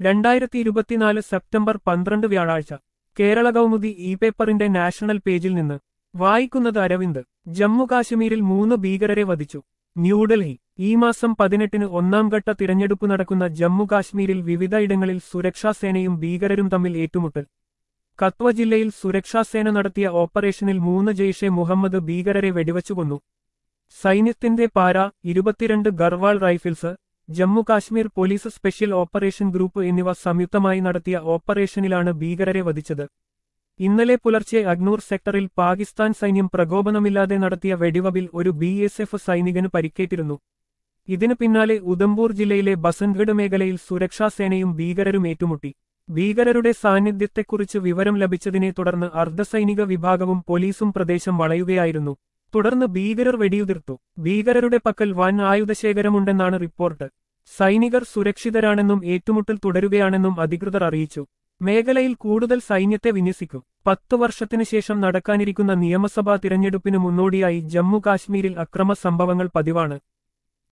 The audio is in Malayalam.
രണ്ടായിരത്തി ഇരുപത്തിനാല് സെപ്റ്റംബർ പന്ത്രണ്ട് വ്യാഴാഴ്ച കേരള കൗമുദി ഇ പേപ്പറിന്റെ നാഷണൽ പേജിൽ നിന്ന് വായിക്കുന്നത് അരവിന്ദ് ജമ്മു കാശ്മീരിൽ മൂന്ന് ഭീകരരെ വധിച്ചു ന്യൂഡൽഹി ഈ മാസം പതിനെട്ടിന് ഒന്നാം ഘട്ട തിരഞ്ഞെടുപ്പ് നടക്കുന്ന ജമ്മു കാശ്മീരിൽ വിവിധയിടങ്ങളിൽ സുരക്ഷാസേനയും ഭീകരരും തമ്മിൽ ഏറ്റുമുട്ടൽ കത്വ ജില്ലയിൽ സുരക്ഷാസേന നടത്തിയ ഓപ്പറേഷനിൽ മൂന്ന് ജെയ്ഷെ മുഹമ്മദ് ഭീകരരെ വെടിവച്ചു കൊന്നു സൈന്യത്തിന്റെ പാര ഇരുപത്തിരണ്ട് Garhwal rifles Jammu Kashmir police special operation group എന്നിവ സംയുക്തമായി നടത്തിയ ഓപ്പറേഷനിലാണ് ഭീകരരെ വധിച്ചത് ഇന്നലെ പുലർച്ചെ അഗ്നൂർ സെക്ടറിൽ പാകിസ്ഥാൻ സൈന്യം പ്രകോപനമില്ലാതെ നടത്തിയ വെടിവവിൽ ഒരു ബി എസ് എഫ് സൈനികന് പരിക്കേറ്റിരുന്നു ഇതിനു പിന്നാലെ ഉദംപൂർ ജില്ലയിലെ ബസൻഗഡ് മേഖലയിൽ സുരക്ഷാസേനയും ഭീകരരും ഏറ്റുമുട്ടി ഭീകരരുടെ സാന്നിധ്യത്തെക്കുറിച്ച് വിവരം ലഭിച്ചതിനെ തുടർന്ന് അർദ്ധസൈനിക വിഭാഗവും പോലീസും പ്രദേശം വളയുകയായിരുന്നു തുടർന്ന് ഭീകരർ വെടിയുതിർത്തു ഭീകരരുടെ പക്കൽ വൻ ആയുധശേഖരമുണ്ടെന്നാണ് റിപ്പോർട്ട് സൈനികർ സുരക്ഷിതരാണെന്നും ഏറ്റുമുട്ടൽ തുടരുകയാണെന്നും അധികൃതർ അറിയിച്ചു മേഖലയിൽ കൂടുതൽ സൈന്യത്തെ വിന്യസിക്കും പത്തു വർഷത്തിനു ശേഷം നടക്കാനിരിക്കുന്ന നിയമസഭാ തിരഞ്ഞെടുപ്പിന് മുന്നോടിയായി ജമ്മു കാശ്മീരിൽ അക്രമ സംഭവങ്ങൾ പതിവാണ്